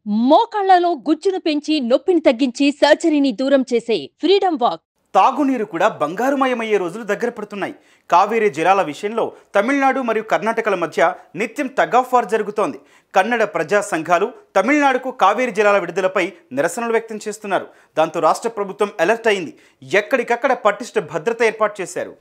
మోకాళ్లలో గుజ్జును పెంచి నొప్పిని తగ్గించి సర్జరీని దూరం చేసే ఫ్రీడమ్ వాక్ తాగునీరు కూడా బంగారుమయమయ్యే రోజులు దగ్గర పడుతున్నాయి కావేరీ జలాల విషయంలో తమిళనాడు మరియు కర్ణాటకల మధ్య నిత్యం టగ్ ఆఫ్ వార్ జరుగుతోంది కన్నడ ప్రజా సంఘాలు తమిళనాడుకు కావేరీ జలాల విడుదలపై నిరసనలు వ్యక్తం చేస్తున్నారు దాంతో రాష్ట్ర ప్రభుత్వం అలర్ట్ అయింది ఎక్కడికక్కడ పటిష్ట భద్రత ఏర్పాటు చేశారు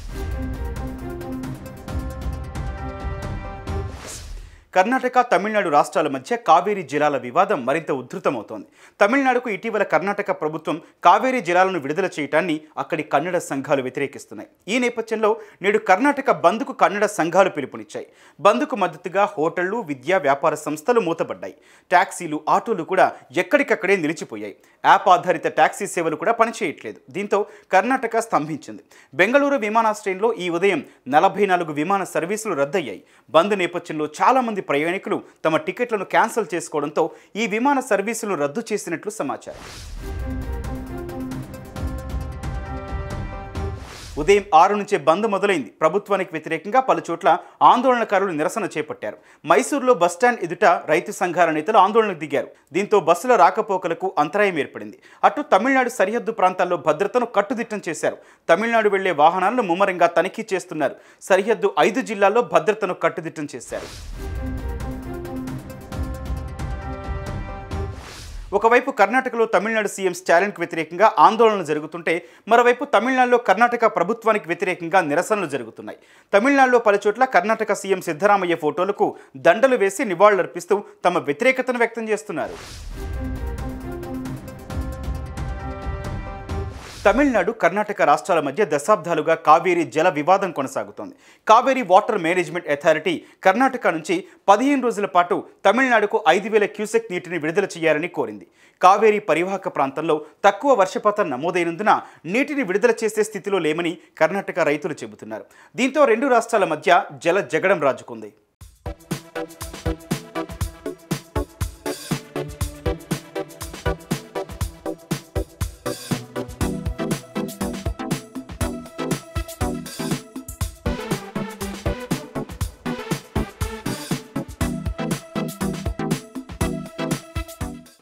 కర్ణాటక తమిళనాడు రాష్ట్రాల మధ్య కావేరీ జలాల వివాదం మరింత ఉధృతమవుతోంది తమిళనాడుకు ఇటీవల కర్ణాటక ప్రభుత్వం కావేరీ జలాలను విడుదల చేయటాన్ని అక్కడి కన్నడ సంఘాలు వ్యతిరేకిస్తున్నాయి ఈ నేపథ్యంలో నేడు కర్ణాటక బంద్కు కన్నడ సంఘాలు పిలుపునిచ్చాయి బంద్కు మద్దతుగా హోటళ్లు విద్యా వ్యాపార సంస్థలు మూతపడ్డాయి ట్యాక్సీలు ఆటోలు కూడా ఎక్కడికక్కడే నిలిచిపోయాయి యాప్ ఆధారిత ట్యాక్సీ సేవలు కూడా పనిచేయట్లేదు దీంతో కర్ణాటక స్తంభించింది బెంగళూరు విమానాశ్రయంలో ఈ ఉదయం నలభై నాలుగు విమాన సర్వీసులు రద్దయ్యాయి బంద్ నేపథ్యంలో చాలా మంది ప్రయాణికులు తమ టికెట్లను క్యాన్సిల్ చేసుకోవడంతో ఈ విమాన సర్వీసులను రద్దు చేసినట్లు సమాచారం ఉదయం ఆరు నుంచే బంద్ మొదలైంది ప్రభుత్వానికి వ్యతిరేకంగా పలు చోట్ల ఆందోళనకారులు నిరసన చేపట్టారు మైసూరులో బస్టాండ్ ఎదుట రైతు సంఘాల నేతలు ఆందోళనకు దిగారు దీంతో బస్సుల రాకపోకలకు అంతరాయం ఏర్పడింది అటు తమిళనాడు సరిహద్దు ప్రాంతాల్లో భద్రతను కట్టుదిట్టం చేశారు తమిళనాడు వెళ్లే వాహనాలను ముమ్మరంగా తనిఖీ చేస్తున్నారు సరిహద్దు ఐదు జిల్లాల్లో భద్రతను కట్టుదిట్టం చేశారు ఒకవైపు కర్ణాటకలో తమిళనాడు సీఎం స్టాలిన్కు వ్యతిరేకంగా ఆందోళనలు జరుగుతుంటే మరోవైపు తమిళనాడులో కర్ణాటక ప్రభుత్వానికి వ్యతిరేకంగా నిరసనలు జరుగుతున్నాయి తమిళనాడులో పలుచోట్ల కర్ణాటక సీఎం సిద్ధరామయ్య ఫోటోలకు దండలు వేసి నివాళులర్పిస్తూ తమ వ్యతిరేకతను వ్యక్తం చేస్తున్నారు తమిళనాడు కర్ణాటక రాష్ట్రాల మధ్య దశాబ్దాలుగా కావేరీ జల వివాదం కొనసాగుతోంది Kaveri water management authority Karnataka నుంచి పదిహేను రోజుల పాటు తమిళనాడుకు ఐదు వేల క్యూసెక్ నీటిని విడుదల చేయాలని కోరింది కావేరీ పరివాహక ప్రాంతంలో తక్కువ వర్షపాతం నమోదైనందున నీటిని విడుదల చేసే స్థితిలో లేమని కర్ణాటక రైతులు చెబుతున్నారు దీంతో రెండు రాష్ట్రాల మధ్య జల జగడం రాజుకుంది